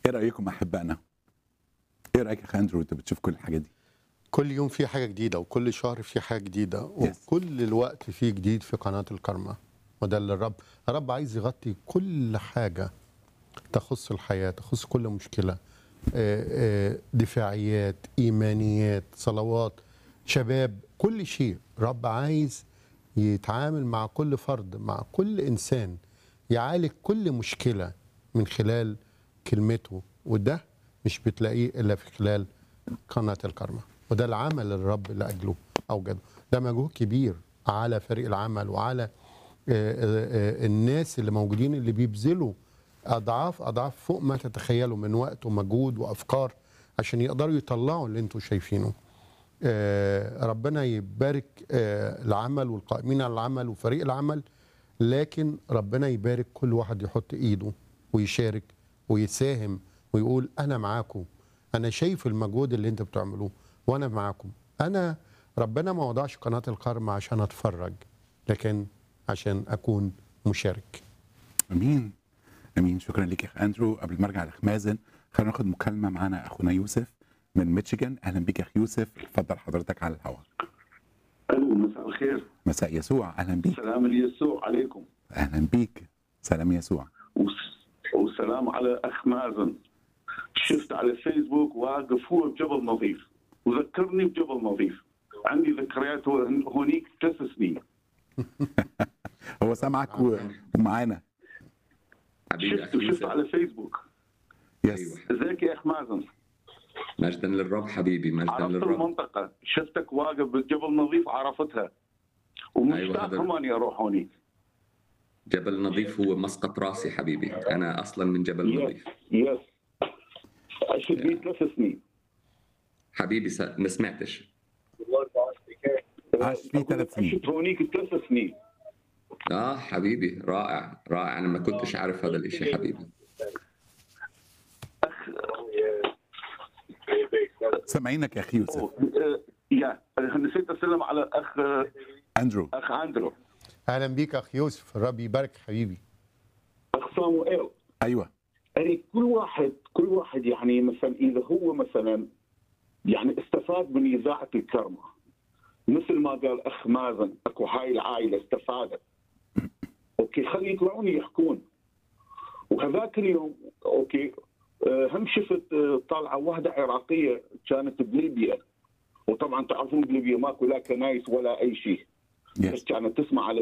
ايه رايكم احبائنا ايه رايك يا اخ اندرو انت بتشوف كل الحاجات دي كل يوم في حاجة جديدة وكل شهر في حاجة جديدة Yes. وكل الوقت في جديد في قناة الكرمة وده اللي الرب الرب عايز يغطي كل حاجة تخص الحياة تخص كل مشكلة آه، آه، دفاعيات إيمانيات صلوات شباب كل شيء رب عايز يتعامل مع كل فرد مع كل إنسان يعالج كل مشكلة من خلال كلمته وده مش بتلاقيه إلا في خلال قناة الكرمة وده العمل الرب لأجله أوجده ده مجهود كبير على فريق العمل وعلى آه، آه، آه، الناس اللي موجودين اللي بيبذلوا أضعاف أضعاف فوق ما تتخيلوا من وقت ومجهود وأفكار عشان يقدروا يطلعوا اللي انتوا شايفينه آه، ربنا يبارك آه، العمل والقائمين على العمل وفريق العمل لكن ربنا يبارك كل واحد يحط ايده ويشارك ويساهم ويقول انا معاكم انا شايف المجهود اللي انتوا بتعملوه وانا معاكم انا ربنا ما وضعش قناه الكرم عشان اتفرج لكن عشان اكون مشارك امين امين شكرا لك يا اخ اندرو قبل ما ارجع لاخ مازن خلينا ناخد مكالمه معانا اخونا يوسف من ميشيغان اهلا بيك يا اخ يوسف اتفضل حضرتك على الهواء الو مساء الخير مساء يسوع اهلا بيك سلام اليسوع عليكم اهلا بيك سلام يسوع وس- وسلام على اخ مازن شفت على الفيسبوك واقف هو بجبل نظيف وذكرني بجبل نظيف عندي ذكريات هو- هونيك ثلاث سنين هو سامعك و- ومعانا حبيبي شفت اخي وشفت يوسف على الفيسبوك يس ايوه ازيك يا اخ مازن مجدا للرب حبيبي مجدا عرفت للرب المنطقه شفتك واقف بالجبل نظيف عرفتها ومشتاق أيوة، هذا- كمان اروح هونيك جبل نظيف هو مسقط راسي حبيبي انا اصلا من جبل يس نظيف يس عشت بيه ثلاث سنين حبيبي س... ما سمعتش عاش فيه ثلاث سنين عشت هونيك ثلاث سنين اه حبيبي رائع رائع انا ما كنتش عارف هذا الاشي حبيبي سامعينك يا اخ يوسف أوه، آه، يا نسيت اسلم على اخ اندرو اخ اندرو اهلا بيك اخ يوسف الرب يبارك حبيبي اخ صاموئيل ايوه يعني كل واحد كل واحد يعني مثلا اذا هو مثلا يعني استفاد من اذاعه الكرمه مثل ما قال اخ مازن اكو هاي العائله استفادت اوكي خلي يطلعون يحكون وهذاك اليوم اوكي آه، هم شفت آه، طالعه واحده عراقيه كانت بليبيا وطبعا تعرفون بليبيا ماكو لا كنايس ولا اي شيء بس يس كانت تسمع على